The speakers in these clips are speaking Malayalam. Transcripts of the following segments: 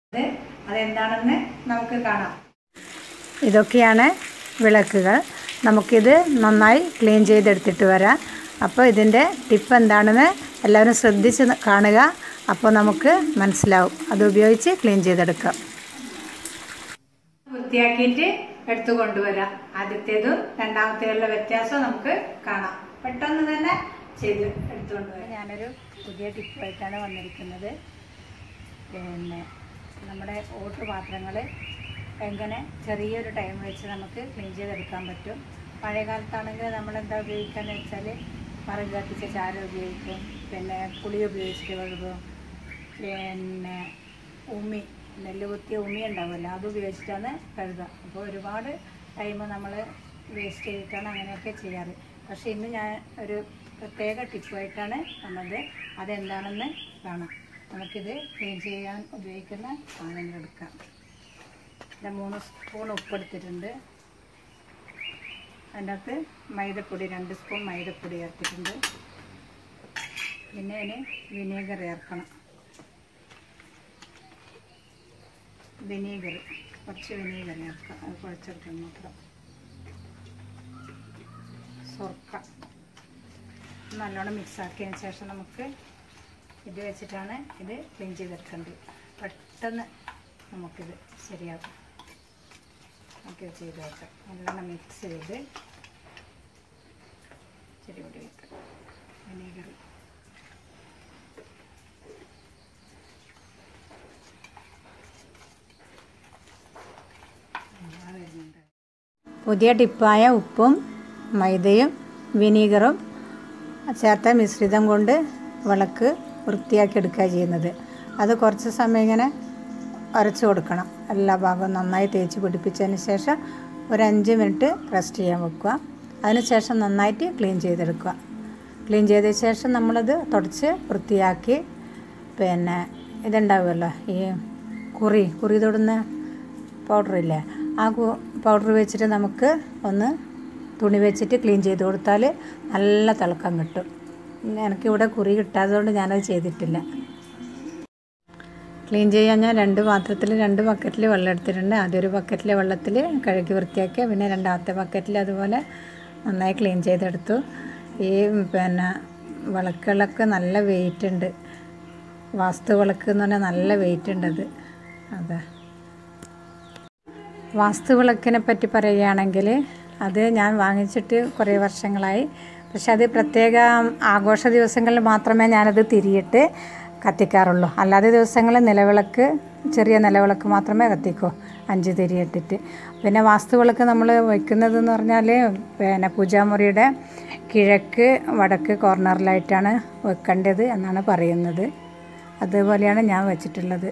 അത് അതെന്താണെന്ന് നമുക്ക് കാണാം ഇതൊക്കെയാണ് വിളക്കുകൾ നമുക്കിത് നന്നായി ക്ലീൻ ചെയ്തെടുത്തിട്ട് വരാം അപ്പോൾ ഇതിൻ്റെ ടിപ്പ് എന്താണെന്ന് എല്ലാവരും ശ്രദ്ധിച്ച് ന- കാണുക അപ്പോൾ നമുക്ക് മനസ്സിലാവും അത് ഉപയോഗിച്ച് ക്ലീൻ ചെയ്തെടുക്കാം വൃത്തിയാക്കിയിട്ട് എടുത്തു കൊണ്ടുവരാം ആദ്യത്തേതും രണ്ടാമത്തേതുള്ള വ്യത്യാസം നമുക്ക് കാണാം പെട്ടെന്ന് തന്നെ ചെയ്ത് എടുത്തു കൊണ്ടുവരാം ഞാനൊരു പുതിയ ടിപ്പായിട്ടാണ് വന്നിരിക്കുന്നത് പിന്നെ നമ്മുടെ ഓട്ട് പാത്രങ്ങൾ എങ്ങനെ ചെറിയൊരു ടൈം വെച്ച് നമുക്ക് ക്ലീൻ ചെയ്തെടുക്കാൻ പറ്റും പഴയ കാലത്താണെങ്കിൽ നമ്മളെന്താ ഉപയോഗിക്കാന്ന് വെച്ചാൽ മറുക് കത്തിച്ച ചാരം ഉപയോഗിക്കും പിന്നെ പുളി ഉപയോഗിച്ചിട്ട് കഴുകും പിന്നെ ഉമ്മി നെല്ല് കുത്തിയ ഉമ്മി ഉണ്ടാവുമല്ലോ അത് ഉപയോഗിച്ചിട്ടാണ് കഴുകുക അപ്പോൾ ഒരുപാട് ടൈം നമ്മൾ വേസ്റ്റ് ചെയ്തിട്ടാണ് അങ്ങനെയൊക്കെ ചെയ്യാറ് പക്ഷേ ഇന്ന് ഞാൻ ഒരു പ്രത്യേക ടിപ്പായിട്ടാണ് വന്നത് അതെന്താണെന്ന് കാണാം നമുക്കിത് ക്ലീൻ ചെയ്യാൻ ഉപയോഗിക്കുന്ന സാധനങ്ങൾ എടുക്കാം ഇത് മൂന്ന് സ്പൂൺ ഉപ്പെടുത്തിട്ടുണ്ട് അതിൻ്റെ അകത്ത് മൈദപ്പൊടി രണ്ട് സ്പൂൺ മൈദപ്പൊടി ചേർത്തിട്ടുണ്ട് പിന്നെ അതിന് വിനീഗർ ചേർക്കണം വിനീഗർ കുറച്ച് വിനീഗർ ചേർക്കാം അത് കുഴച്ചെടുക്കണം മാത്രം സ്വർക്ക നല്ലോണം മിക്സ് ആക്കിയതിന് ശേഷം നമുക്ക് ഇത് വെച്ചിട്ടാണ് ഇത് ക്ലീൻ ചെയ്തെടുക്കേണ്ടത് പെട്ടെന്ന് നമുക്കിത് ശരിയാകും നമുക്ക് ഇത് ചെയ്ത് വെക്കാം നല്ലോണം മിക്സ് ചെയ്ത് ചെടി പൊടി വെക്കാം വിനീഗർ വരുന്നുണ്ട് പുതിയ ടിപ്പായ ഉപ്പും മൈദയും വിനീഗറും ചേർത്ത മിശ്രിതം കൊണ്ട് വിളക്ക് വൃത്തിയാക്കി എടുക്കുക ചെയ്യുന്നത് അത് കുറച്ച് സമയം ഇങ്ങനെ അരച്ചു കൊടുക്കണം എല്ലാ ഭാഗവും നന്നായി തേച്ച് പിടിപ്പിച്ചതിന് ശേഷം ഒരു അഞ്ച് മിനിറ്റ് റെസ്റ്റ് ചെയ്യാൻ വെക്കുക അതിനുശേഷം നന്നായിട്ട് ക്ലീൻ ചെയ്തെടുക്കുക ക്ലീൻ ചെയ്ത ശേഷം നമ്മളത് തുടച്ച് വൃത്തിയാക്കി പിന്നെ ഇതുണ്ടാവുമല്ലോ ഈ കുറി കുറി തൊടുന്ന പൗഡറില്ലേ ആ പൗഡർ വെച്ചിട്ട് നമുക്ക് ഒന്ന് തുണി വെച്ചിട്ട് ക്ലീൻ ചെയ്ത് കൊടുത്താൽ നല്ല തിളക്കം കിട്ടും എനിക്കിവിടെ കുറി കിട്ടാത്തതുകൊണ്ട് ഞാനത് ചെയ്തിട്ടില്ല ക്ലീൻ ചെയ്യാൻ ഞാൻ രണ്ട് പാത്രത്തിൽ രണ്ട് ബക്കറ്റിൽ വെള്ളം എടുത്തിട്ടുണ്ട് ആദ്യം ഒരു ബക്കറ്റിലെ വെള്ളത്തിൽ കഴുകി വൃത്തിയാക്കി പിന്നെ രണ്ടാമത്തെ ബക്കറ്റിൽ അതുപോലെ നന്നായി ക്ലീൻ ചെയ്തെടുത്തു ഈ പിന്നെ വിളക്കുകളൊക്കെ നല്ല വെയിറ്റ് ഉണ്ട് വാസ്തു വിളക്ക് എന്ന് പറഞ്ഞാൽ നല്ല വെയിറ്റ് ഉണ്ട് അത് അതെ വാസ്തു വിളക്കിനെ പറ്റി പറയുകയാണെങ്കിൽ അത് ഞാൻ വാങ്ങിച്ചിട്ട് കുറേ വർഷങ്ങളായി പക്ഷെ അത് പ്രത്യേക ആഘോഷ ദിവസങ്ങളിൽ മാത്രമേ ഞാനത് തിരിയിട്ട് കത്തിക്കാറുള്ളൂ അല്ലാതെ ദിവസങ്ങളിൽ നിലവിളക്ക് ചെറിയ നിലവിളക്ക് മാത്രമേ കത്തിക്കൂ അഞ്ച് തിരിയിട്ടിട്ട് പിന്നെ വാസ്തു വിളക്ക് നമ്മൾ വയ്ക്കുന്നത് എന്ന് പറഞ്ഞാൽ പിന്നെ പൂജാമുറിയുടെ കിഴക്ക് വടക്ക് കോർണറിലായിട്ടാണ് വെക്കേണ്ടത് എന്നാണ് പറയുന്നത് അതുപോലെയാണ് ഞാൻ വെച്ചിട്ടുള്ളത്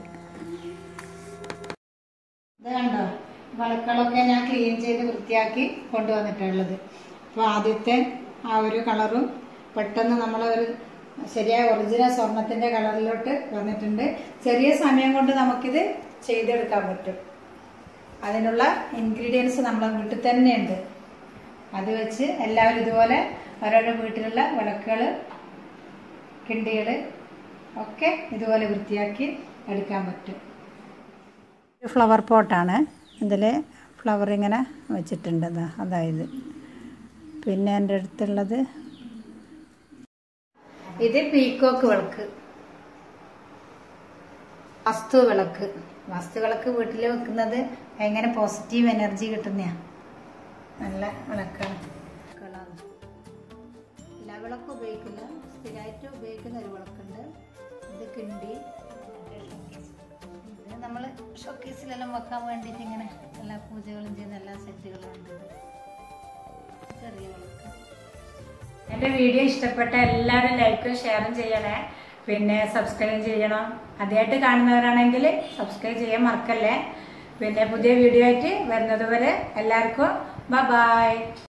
ഇത് കണ്ടോ വിളക്കുകളൊക്കെ ഞാൻ ക്ലീൻ ചെയ്ത് വൃത്തിയാക്കി കൊണ്ടുവന്നിട്ടുള്ളത് അപ്പോൾ ആദ്യത്തെ ആ ഒരു കളറും പെട്ടെന്ന് നമ്മൾ ഒരു ശരിയായ ഒറിജിനൽ സ്വർണത്തിൻ്റെ കളറിലോട്ട് വന്നിട്ടുണ്ട് ചെറിയ സമയം കൊണ്ട് നമുക്കിത് ചെയ്തെടുക്കാൻ പറ്റും അതിനുള്ള ഇൻഗ്രീഡിയൻസ് നമ്മളെ വീട്ടിൽ തന്നെയുണ്ട് അത് വെച്ച് എല്ലാവരും ഇതുപോലെ ഓരോരോ വീട്ടിലുള്ള വിളക്കുകൾ കിണ്ടികൾ ഒക്കെ ഇതുപോലെ വൃത്തിയാക്കി എടുക്കാൻ പറ്റും ഒരു ഫ്ലവർ പോട്ടാണ് ഇതിൽ ഫ്ലവർ ഇങ്ങനെ വെച്ചിട്ടുണ്ട് ദാ അതായത് പിന്നെ എൻ്റെ അടുത്തുള്ളത് ഇത് പീക്കോക്ക് വിളക്ക് വസ്തു വിളക്ക് വസ്തു വിളക്ക് വീട്ടിൽ വെക്കുന്നത് ഭയങ്കര പോസിറ്റീവ് എനർജി കിട്ടുന്നയാ നല്ല വിളക്കാണ് വിളക്കാണ്. എല്ലാ വിളക്കും ഉപയോഗിക്കില്ല സ്ഥിരമായിട്ട് ഉപയോഗിക്കുന്ന ഒരു വിളക്കുണ്ട് ഇത് കിണ്ടി ഇത് നമ്മൾ ഷോക്കേസിലെല്ലാം വെക്കാൻ വേണ്ടിയിട്ട് ഇങ്ങനെ എല്ലാ പൂജകളും ചെയ്യുന്ന എല്ലാ സെറ്റുകളും ഉണ്ട് ഇത്. ചെറിയ വിളക്ക് എൻ്റെ വീഡിയോ ഇഷ്ടപ്പെട്ട എല്ലാവരും ലൈക്കും ഷെയറും ചെയ്യണേ പിന്നെ സബ്സ്ക്രൈബ് ചെയ്യണം ആദ്യമായിട്ട് കാണുന്നവരാണെങ്കിൽ സബ്സ്ക്രൈബ് ചെയ്യാൻ മറക്കല്ലേ പിന്നെ പുതിയ വീഡിയോ ആയിട്ട് വരുന്നത് വരെ എല്ലാവർക്കും ബ ബായ്